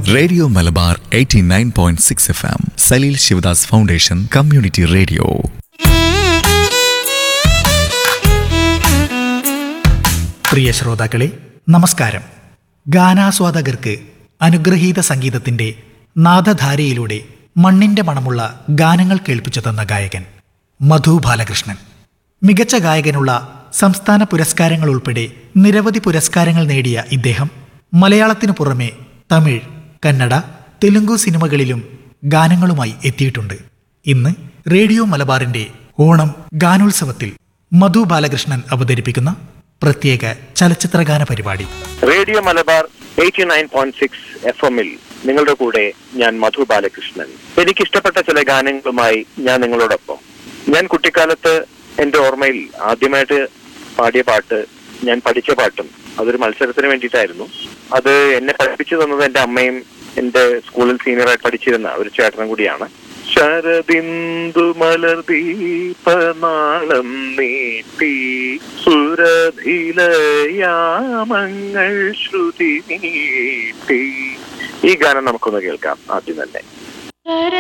radio Malabar 89.6 F M Saleel Sivadas foundation community radio പ്രിയ ശ്രോതാക്കളെ നമസ്കാരം ഗാനാസ്വാദകർക്ക് അനുഗ്രഹീത സംഗീതത്തിന്റെ നാദധാരയിലൂടെ മണ്ണിന്റെ മണമുള്ള ഗാനങ്ങൾ കേൾപ്പിച്ചു തന്ന ഗായകൻ മധു ബാലകൃഷ്ണൻ മികച്ച ഗായകനുള്ള സംസ്ഥാന പുരസ്കാരങ്ങൾ ഉൾപ്പെടെ നിരവധി പുരസ്കാരങ്ങൾ നേടിയ ഇദ്ദേഹം മലയാളത്തിനു പുറമെ തമിഴ് കന്നഡ തെലുങ്കു സിനിമകളിലും ഗാനങ്ങളുമായി എത്തിയിട്ടുണ്ട് ഇന്ന് റേഡിയോ മലബാറിന്റെ ഓണം ഗാനോത്സവത്തിൽ മധു ബാലകൃഷ്ണൻ അവതരിപ്പിക്കുന്ന പ്രത്യേക ചലച്ചിത്രഗാന പരിപാടി radio Malabar eighty nine point six F എമ്മിൽ നിങ്ങളുടെ കൂടെ ഞാൻ മധു ബാലകൃഷ്ണൻ എനിക്കിഷ്ടപ്പെട്ട ചില ഗാനങ്ങളുമായി ഞാൻ നിങ്ങളോടൊപ്പം ഞാൻ കുട്ടിക്കാലത്ത് എന്റെ ഓർമ്മയിൽ ആദ്യമായിട്ട് പാടിയ പാട്ട് ഞാൻ പഠിച്ച പാട്ടും അതൊരു മത്സരത്തിന് വേണ്ടിയിട്ടായിരുന്നു അത് എന്നെ പഠിപ്പിച്ചു തന്നത് എന്റെ അമ്മയും എന്റെ സ്കൂളിൽ സീനിയറായി പഠിച്ചിരുന്ന ഒരു ചേട്ടനും കൂടിയാണ് ശരദിന്ദു മലർദീപനാളം നീട്ടി സുരഭിലയാമങ്ങൾ ശ്രുതി നീട്ടി ഈ ഗാനം നമുക്കൊന്ന് കേൾക്കാം ആദ്യം തന്നെ